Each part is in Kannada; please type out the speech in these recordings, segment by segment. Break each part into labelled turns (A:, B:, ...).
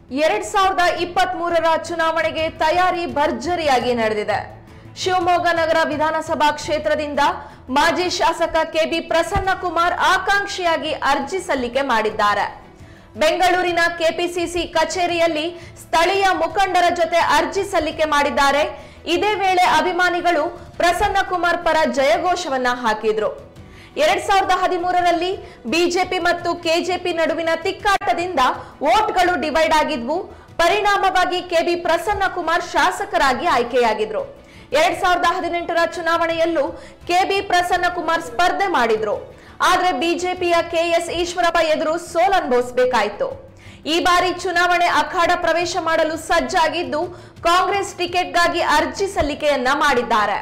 A: ಎರಡ್ ಸಾವಿರದ ಇಪ್ಪತ್ತ್ ಮೂರರ ಚುನಾವಣೆಗೆ ತಯಾರಿ ಭರ್ಜರಿಯಾಗಿ ನಡೆದಿದೆ ಶಿವಮೊಗ್ಗ ನಗರ ವಿಧಾನಸಭಾ ಕ್ಷೇತ್ರದಿಂದ ಮಾಜಿ ಶಾಸಕ ಕೆಬಿ ಪ್ರಸನ್ನ ಕುಮಾರ್ ಆಕಾಂಕ್ಷಿಯಾಗಿ ಅರ್ಜಿ ಸಲ್ಲಿಕೆ ಮಾಡಿದ್ದಾರೆ ಬೆಂಗಳೂರಿನ ಕೆಪಿಸಿಸಿ ಕಚೇರಿಯಲ್ಲಿ ಸ್ಥಳೀಯ ಮುಖಂಡರ ಜೊತೆ ಅರ್ಜಿ ಸಲ್ಲಿಕೆ ಮಾಡಿದ್ದಾರೆ ಇದೇ ವೇಳೆ ಅಭಿಮಾನಿಗಳು ಪ್ರಸನ್ನ ಕುಮಾರ್ ಪರ ಜಯಘೋಷವನ್ನ ಹಾಕಿದ್ರು ಎರಡ್ ಸಾವಿರದ ಹದಿಮೂರರಲ್ಲಿ ಬಿಜೆಪಿ ಮತ್ತು ಕೆಜೆಪಿ ನಡುವಿನ ತಿಕ್ಕಾಟದಿಂದ ವೋಟ್ಗಳು ಡಿವೈಡ್ ಆಗಿದ್ವು ಪರಿಣಾಮವಾಗಿ ಕೆಬಿ ಪ್ರಸನ್ನ ಕುಮಾರ್ ಶಾಸಕರಾಗಿ ಆಯ್ಕೆಯಾಗಿದ್ರು ಎರಡ್ ಸಾವಿರದ ಹದಿನೆಂಟರ ಚುನಾವಣೆಯಲ್ಲೂ ಕೆಬಿ ಪ್ರಸನ್ನ ಕುಮಾರ್ ಸ್ಪರ್ಧೆ ಮಾಡಿದ್ರು ಆದ್ರೆ ಬಿಜೆಪಿಯ ಕೆಎಸ್ ಈಶ್ವರಪ್ಪ ಎದುರು ಸೋಲನುಭವಿಸಬೇಕಾಯಿತು ಈ ಬಾರಿ ಚುನಾವಣೆ ಅಖಾಡ ಪ್ರವೇಶ ಮಾಡಲು ಸಜ್ಜಾಗಿದ್ದು ಕಾಂಗ್ರೆಸ್ ಟಿಕೆಟ್ಗಾಗಿ ಅರ್ಜಿ ಸಲ್ಲಿಕೆಯನ್ನ ಮಾಡಿದ್ದಾರೆ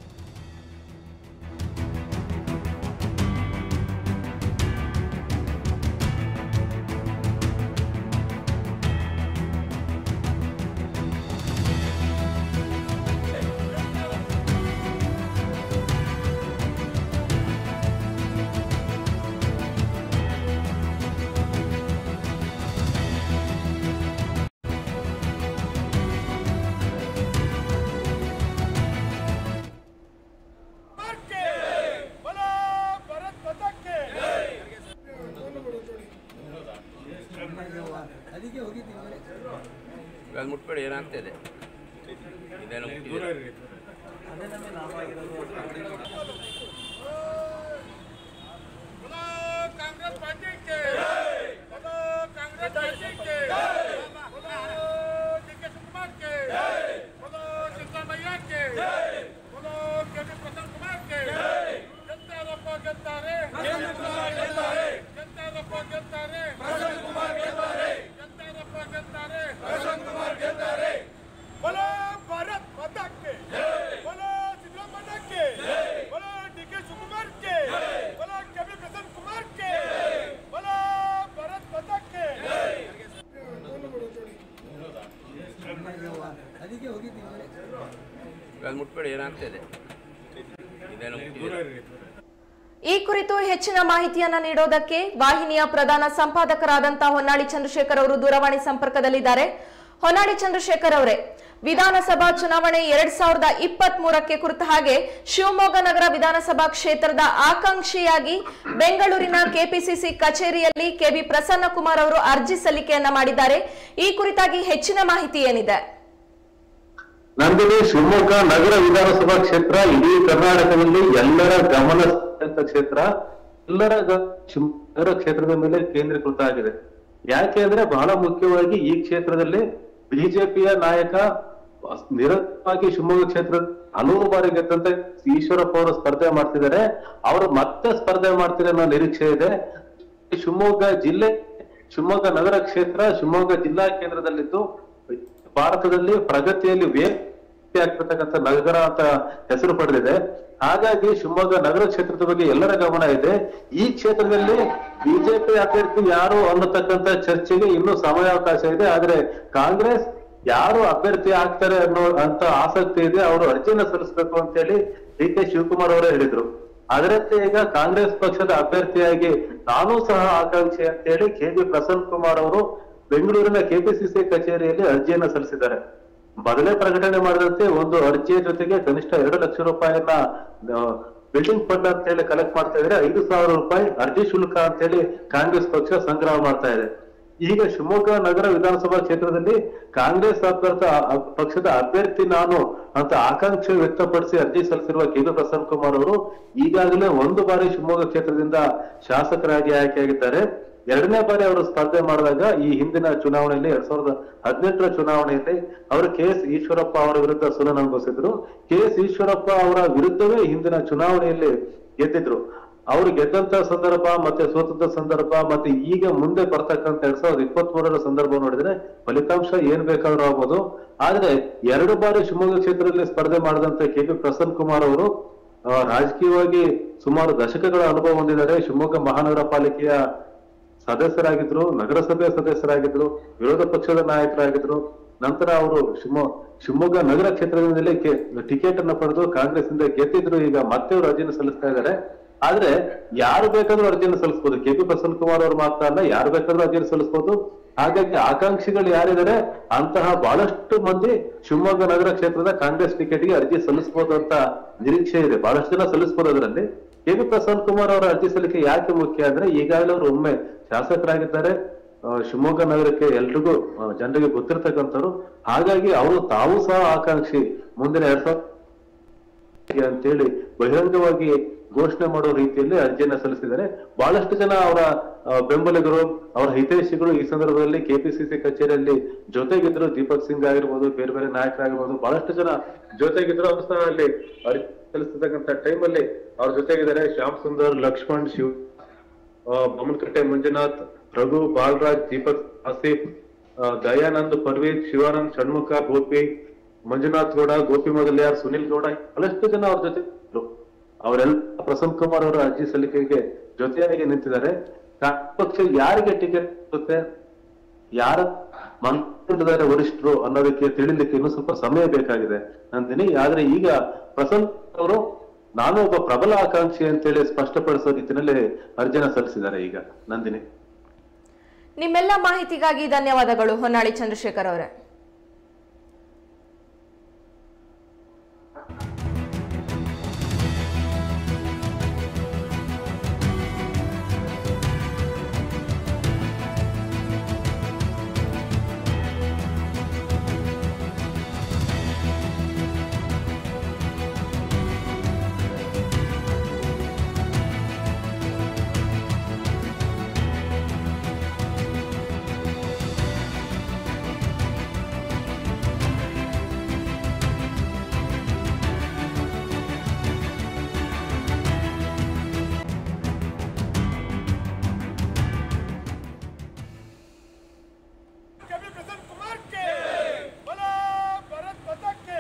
B: के बोलो भारत माता के
C: ಅದು ಮುಟ್ಬೇಡಿ ಏನಾಗ್ತಿದೆ ಇದೇನೋ ಮುಟ್ಟಿದ್ದೀರಾ
B: बोलो कांग्रेस पार्टी के बोलो कांग्रेस पार्टी के बोलो डीके कुमार के बोलो सिद्धरामಯ್ಯ के बोलो केडी प्रसन्न कुमार के ಗೆದ್ದಾರಪ್ಪ ಗೆದ್ದಾರೆ ಗೆದ್ದಾರಪ್ಪ ಗೆದ್ದಾರೆ ಗೆದ್ದಾರಪ್ಪ ಗೆದ್ದಾರೆ बोलो भारत माता के बोलो सिद्धरामಯ್ಯ के बोलो डीके शिवकुमार के बोलो केबी प्रसन्न कुमार के बोलो भारत माता के
C: ಅದು ಮುಟ್ಬೇಡಿ ಏನಾಗ್ತಿದೆ ಇದೇನೋ ಮುಟ್ಟಿದ್ದೀರಾ
A: ಈ ಕುರಿತು ಹೆಚ್ಚಿನ ಮಾಹಿತಿಯನ್ನ ನೀಡೋದಕ್ಕೆ ವಾಹಿನಿಯ ಪ್ರಧಾನ ಸಂಪಾದಕರಾದಂತಹ ಹೊನ್ನಾಳಿ ಚಂದ್ರಶೇಖರ್ ಅವರು ದೂರವಾಣಿ ಸಂಪರ್ಕದಲ್ಲಿದ್ದಾರೆ ಹೊನ್ನಾಳಿ ಚಂದ್ರಶೇಖರ್ ಅವರೇ ವಿಧಾನಸಭಾ ಚುನಾವಣೆ ಎರಡ್ ಸಾವಿರದ ಇಪ್ಪತ್ತ್ ಮೂರಕ್ಕೆ ಕುರಿತ ಹಾಗೆ ಶಿವಮೊಗ್ಗ ನಗರ ವಿಧಾನಸಭಾ ಕ್ಷೇತ್ರದ ಆಕಾಂಕ್ಷಿಯಾಗಿ ಬೆಂಗಳೂರಿನ ಕೆಪಿಸಿಸಿ ಕಚೇರಿಯಲ್ಲಿ ಕೆಬಿ ಪ್ರಸನ್ನ ಕುಮಾರ್ ಅವರು ಅರ್ಜಿ ಸಲ್ಲಿಕೆಯನ್ನ ಮಾಡಿದ್ದಾರೆ ಈ ಕುರಿತಾಗಿ ಹೆಚ್ಚಿನ ಮಾಹಿತಿ ಏನಿದೆ
D: ನಂದಿನಿ ಶಿವಮೊಗ್ಗ ನಗರ ವಿಧಾನಸಭಾ ಕ್ಷೇತ್ರ ಇಡೀ ಕರ್ನಾಟಕದಲ್ಲಿ ಎಲ್ಲರ ಗಮನ ಸೆಳೆದಂತ ಕ್ಷೇತ್ರ ಎಲ್ಲರ ಗ- ಶಿವಮೊಗ್ಗ ನಗರ ಕ್ಷೇತ್ರದ ಮೇಲೆ ಕೇಂದ್ರೀಕೃತ ಆಗಿದೆ ಯಾಕೆ ಅಂದ್ರೆ ಬಹಳ ಮುಖ್ಯವಾಗಿ ಈ ಕ್ಷೇತ್ರದಲ್ಲಿ ಬಿಜೆಪಿಯ ನಾಯಕ ನಿರಂತರವಾಗಿ ಶಿವಮೊಗ್ಗ ಕ್ಷೇತ್ರ ಹಲವು ಬಾರಿ ಗೆದ್ದಂತ ಈಶ್ವರಪ್ಪ ಅವರು ಸ್ಪರ್ಧೆ ಮಾಡ್ತಿದ್ದಾರೆ ಅವರು ಮತ್ತೆ ಸ್ಪರ್ಧೆ ಮಾಡ್ತಾರೆ ಅನ್ನೋ ನಿರೀಕ್ಷೆ ಇದೆ ಶಿವಮೊಗ್ಗ ಜಿಲ್ಲೆ ಶಿವಮೊಗ್ಗ ನಗರ ಕ್ಷೇತ್ರ ಶಿವಮೊಗ್ಗ ಜಿಲ್ಲಾ ಕೇಂದ್ರದಲ್ಲಿದ್ದು ಭಾರತದಲ್ಲಿ ಪ್ರಗತಿಯಲ್ಲಿ ವೇಗ ಆಗ್ತಿರ್ತಕ್ಕಂಥ ನಗರ ಅಂತ ಹೆಸರು ಪಡೆದಿದೆ ಹಾಗಾಗಿ ಶಿವಮೊಗ್ಗ ನಗರ ಕ್ಷೇತ್ರದ ಬಗ್ಗೆ ಎಲ್ಲರ ಗಮನ ಇದೆ ಈ ಕ್ಷೇತ್ರದಲ್ಲಿ ಬಿಜೆಪಿ ಅಭ್ಯರ್ಥಿ ಯಾರು ಅನ್ನತಕ್ಕಂತ ಚರ್ಚೆಗೆ ಇನ್ನೂ ಸಮಯಾವಕಾಶ ಇದೆ ಆದ್ರೆ ಕಾಂಗ್ರೆಸ್ ಯಾರು ಅಭ್ಯರ್ಥಿ ಆಗ್ತಾರೆ ಅನ್ನೋ ಅಂತ ಆಸಕ್ತಿ ಇದೆ ಅವರು ಅರ್ಜಿನ ಸಲ್ಲಿಸಬೇಕು ಅಂತ ಹೇಳಿ ಡಿ ಕೆ ಶಿವಕುಮಾರ್ ಅವರೇ ಹೇಳಿದ್ರು ಅದರಂತೆ ಈಗ ಕಾಂಗ್ರೆಸ್ ಪಕ್ಷದ ಅಭ್ಯರ್ಥಿಯಾಗಿ ನಾನೂ ಸಹ ಆಕಾಂಕ್ಷಿ ಅಂತ ಹೇಳಿ ಕೆ ಬಿ ಪ್ರಸನ್ನ ಕುಮಾರ್ ಅವರು ಬೆಂಗಳೂರಿನ ಕೆಪಿಸಿಸಿ ಕಚೇರಿಯಲ್ಲಿ ಅರ್ಜಿಯನ್ನ ಸಲ್ಲಿಸಿದ್ದಾರೆ ಮೊದಲೇ ಪ್ರಕಟಣೆ ಮಾಡಿದಂತೆ ಒಂದು ಅರ್ಜಿಯ ಜೊತೆಗೆ ಕನಿಷ್ಠ ಎರಡು ಲಕ್ಷ ರೂಪಾಯಿಯನ್ನ ಬಿಲ್ಡಿಂಗ್ ಫಂಡ್ ಅಂತ ಹೇಳಿ ಕಲೆಕ್ಟ್ ಮಾಡ್ತಾ ಇದ್ರೆ ಐದು ಸಾವಿರ ರೂಪಾಯಿ ಅರ್ಜಿ ಶುಲ್ಕ ಅಂತ ಹೇಳಿ ಕಾಂಗ್ರೆಸ್ ಪಕ್ಷ ಸಂಗ್ರಹ ಮಾಡ್ತಾ ಇದೆ ಈಗ ಶಿವಮೊಗ್ಗ ನಗರ ವಿಧಾನಸಭಾ ಕ್ಷೇತ್ರದಲ್ಲಿ ಕಾಂಗ್ರೆಸ್ ಅಭ್ಯರ್ಥ ಅ- ಪಕ್ಷದ ಅಭ್ಯರ್ಥಿ ನಾನು ಅಂತ ಆಕಾಂಕ್ಷೆ ವ್ಯಕ್ತಪಡಿಸಿ ಅರ್ಜಿ ಸಲ್ಲಿಸಿರುವ ಕೆ ವಿ ಪ್ರಸನ್ನ ಕುಮಾರ್ ಅವರು ಈಗಾಗಲೇ ಒಂದು ಬಾರಿ ಶಿವಮೊಗ್ಗ ಕ್ಷೇತ್ರದಿಂದ ಶಾಸಕರಾಗಿ ಆಯ್ಕೆಯಾಗಿದ್ದಾರೆ ಎರಡನೇ ಬಾರಿ ಅವರು ಸ್ಪರ್ಧೆ ಮಾಡಿದಾಗ ಈ ಹಿಂದಿನ ಚುನಾವಣೆಯಲ್ಲಿ ಎರಡ್ ಸಾವಿರದ ಹದಿನೆಂಟರ ಚುನಾವಣೆಯಲ್ಲಿ ಅವರು ಕೆ ಎಸ್ ಈಶ್ವರಪ್ಪ ಅವರ ವಿರುದ್ಧ ಸೋಲನ್ನು ಅನುಭವಿಸಿದ್ರು ಕೆ ಎಸ್ ಈಶ್ವರಪ್ಪ ಅವರ ವಿರುದ್ಧವೇ ಹಿಂದಿನ ಚುನಾವಣೆಯಲ್ಲಿ ಗೆದ್ದಿದ್ರು ಅವರು ಗೆದ್ದಂತ ಸಂದರ್ಭ ಮತ್ತೆ ಸೋತಂತ ಸಂದರ್ಭ ಮತ್ತೆ ಈಗ ಮುಂದೆ ಬರ್ತಕ್ಕಂತ ಎರಡ್ ಸಾವಿರದ ಇಪ್ಪತ್ತ್ ಮೂರರ ಸಂದರ್ಭ ನೋಡಿದ್ರೆ ಫಲಿತಾಂಶ ಏನ್ ಬೇಕಾದ್ರೂ ಆಗ್ಬೋದು ಆದ್ರೆ ಎರಡು ಬಾರಿ ಶಿವಮೊಗ್ಗ ಕ್ಷೇತ್ರದಲ್ಲಿ ಸ್ಪರ್ಧೆ ಮಾಡಿದಂತ ಕೆ ಪಿ ಪ್ರಸನ್ನ ಕುಮಾರ್ ಅವರು ಆ, ರಾಜಕೀಯವಾಗಿ ಸುಮಾರು ದಶಕಗಳ ಅನುಭವ ಹೊಂದಿದ್ದಾರೆ ಶಿವಮೊಗ್ಗ ಮಹಾನಗರ ಪಾಲಿಕೆಯ ಸದಸ್ಯರಾಗಿದ್ರು ನಗರಸಭೆಯ ಸದಸ್ಯರಾಗಿದ್ರು ವಿರೋಧ ಪಕ್ಷದ ನಾಯಕರಾಗಿದ್ರು ನಂತರ ಅವರು ಶಿವಮೊ ಶಿವಮೊಗ್ಗ ನಗರ ಕ್ಷೇತ್ರದಿಂದಲೇ ಟಿಕೆಟ್ ಅನ್ನ ಪಡೆದು ಕಾಂಗ್ರೆಸ್ ಇಂದ ಗೆದ್ದಿದ್ರು ಈಗ ಮತ್ತೆ ಅವರು ಅರ್ಜಿನ ಸಲ್ಲಿಸ್ತಾ ಇದ್ದಾರೆ ಆದ್ರೆ ಯಾರು ಬೇಕಾದ್ರೂ ಅರ್ಜಿಯನ್ನು ಸಲ್ಲಿಸಬಹುದು ಕೆ ಪಿ ಪ್ರಸನ್ನ ಕುಮಾರ್ ಅವರು ಮಾತ್ರ ಅಲ್ಲ ಯಾರು ಬೇಕಾದ್ರೂ ಅರ್ಜಿಯನ್ನು ಸಲ್ಲಿಸಬಹುದು ಹಾಗಾಗಿ ಆಕಾಂಕ್ಷಿಗಳು ಯಾರಿದ್ದಾರೆ ಅಂತಹ ಬಹಳಷ್ಟು ಮಂದಿ ಶಿವಮೊಗ್ಗ ನಗರ ಕ್ಷೇತ್ರದ ಕಾಂಗ್ರೆಸ್ ಟಿಕೆಟ್ಗೆ ಅರ್ಜಿ ಸಲ್ಲಿಸಬಹುದು ಅಂತ ನಿರೀಕ್ಷೆ ಇದೆ ಬಹಳಷ್ಟು ಜನ ಸಲ್ಲಿಸಬಹುದು ಅದರಲ್ಲಿ ಕೆ ಪಿ ಪ್ರಸನ್ನ ಕುಮಾರ್ ಅವರ ಅರ್ಜಿ ಸಲ್ಲಿಕೆ ಯಾಕೆ ಮುಖ್ಯ ಅಂದ್ರೆ ಈಗಾಗಲೇ ಅವರು ಒಮ್ಮೆ ಶಾಸಕರಾಗಿದ್ದಾರೆ ಆ, ಶಿವಮೊಗ್ಗ ನಗರಕ್ಕೆ ಎಲ್ರಿಗೂ ಆ, ಜನರಿಗೆ ಗೊತ್ತಿರ್ತಕ್ಕಂಥವ್ರು ಹಾಗಾಗಿ ಅವರು ತಾವು ಸಹ ಆಕಾಂಕ್ಷಿ ಮುಂದಿನ ಎರಡ್ ಸಾವಿರದ ಅಂತೇಳಿ ಬಹಿರಂಗವಾಗಿ ಘೋಷಣೆ ಮಾಡೋ ರೀತಿಯಲ್ಲಿ ಅರ್ಜಿಯನ್ನ ಸಲ್ಲಿಸಿದ್ದಾರೆ ಬಹಳಷ್ಟು ಜನ ಅವರ ಆ, ಬೆಂಬಲಿಗರು ಅವರ ಹಿತೈಷಿಗಳು ಈ ಸಂದರ್ಭದಲ್ಲಿ ಕೆಪಿಸಿಸಿ ಕಚೇರಿಯಲ್ಲಿ ಜೊತೆಗಿದ್ರು ದೀಪಕ್ ಸಿಂಗ್ ಆಗಿರ್ಬೋದು ಬೇರೆ ಬೇರೆ ನಾಯಕರಾಗಿರ್ಬೋದು ಬಹಳಷ್ಟು ಜನ ಜೊತೆಗಿದ್ರು ಅವರು ಸಹ ಅಲ್ಲಿ ಅರ್ಜಿ ಸಲ್ಲಿಸತಕ್ಕಂತ ಟೈಮಲ್ಲಿ ಅವ್ರ ಜೊತೆಗಿದ್ದಾರೆ ಶ್ಯಾಮ್ ಸುಂದರ್ ಲಕ್ಷ್ಮಣ್ ಶಿವ್ ಆ, ಬೊಮ್ಮನಕಟ್ಟೆ ಮಂಜುನಾಥ್ ರಘು ಬಾಲರಾಜ್ ದೀಪಕ್ ಆಸಿಫ್ ಆ, ದಯಾನಂದ್ ಪರ್ವೀತ್ ಶಿವಾನಂದ್ ಷಣ್ಮುಖ ಗೋಪಿ ಮಂಜುನಾಥ್ ಗೌಡ ಗೋಪಿ ಮೊದಲಿಯಾರ್ ಸುನಿಲ್ ಗೌಡ ಬಹಳಷ್ಟು ಜನ ಅವ್ರ ಜೊತೆ ಇದ್ರು. ಅವರೆಲ್ಲ ಪ್ರಸನ್ನ ಕುಮಾರ್ ಅವರ ಅರ್ಜಿ ಸಲ್ಲಿಕೆಗೆ ಜೊತೆಯಾಗಿ ನಿಂತಿದ್ದಾರೆ ಕಾಂಗ್ರೆಸ್ ಪಕ್ಷ ಯಾರಿಗೆ ಟಿಕೆಟ್ ಕೊಡುತ್ತೆ ಯಾರ ಮಂತ್ರಿದ್ದಾರೆ ವರಿಷ್ಠರು ಅನ್ನೋದಕ್ಕೆ ತಿಳಿಲಿಕ್ಕೆ ಇನ್ನೂ ಸ್ವಲ್ಪ ಸಮಯ ಬೇಕಾಗಿದೆ ನಂದಿನಿ ಆದ್ರೆ ಈಗ ಪ್ರಸನ್ನ ಅವರು ನಾನು ಒಬ್ಬ ಪ್ರಬಲ ಆಕಾಂಕ್ಷಿ ಅಂತೇಳಿ ಸ್ಪಷ್ಟಪಡಿಸೋ ರೀತಿಯಲ್ಲಿ ಅರ್ಜಿನ ಸಲ್ಲಿಸಿದ್ದಾರೆ ಈಗ ನಂದಿನಿ
A: ನಿಮ್ಮೆಲ್ಲ ಮಾಹಿತಿಗಾಗಿ ಧನ್ಯವಾದಗಳು ಹೊನ್ನಾಳಿ ಚಂದ್ರಶೇಖರ್ ಅವರೇ
B: कभी प्रसन्न कुमार के बोला भारत माता के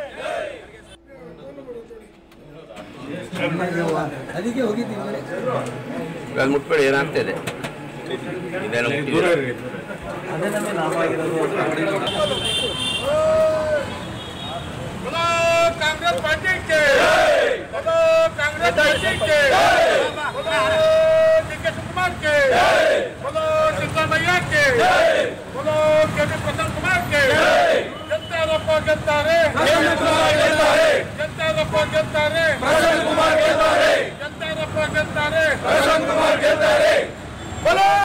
E: ಅದಕ್ಕೆ ಹೋಗಿದ್ದೀವಿ ಮನೆ
C: ಅದು ಮುಟ್ಬೇಡಿ ಏನಾಗ್ತದೆ ಇದೇನೋ ಮುಟ್ಟಿದೆ.
E: ಅದೇ ನಮಗೆ ಲಾಭ ಆಗಿರೋದು
B: बोला कांग्रेस पार्टी के बोला कांग्रेस पार्टी के बोला डीके कुमार के बोला सिद्धरामಯ್ಯ के बोला केपी प्रसन्न कुमार के ಗೆದ್ದಾರಪ್ಪ ಗೆದ್ದಾರೆ ಗೆದ್ದಾರಪ್ಪ ಗೆದ್ದಾರೆ ಗೆದ್ದಾರಪ್ಪ ಗೆದ್ದಾರೆ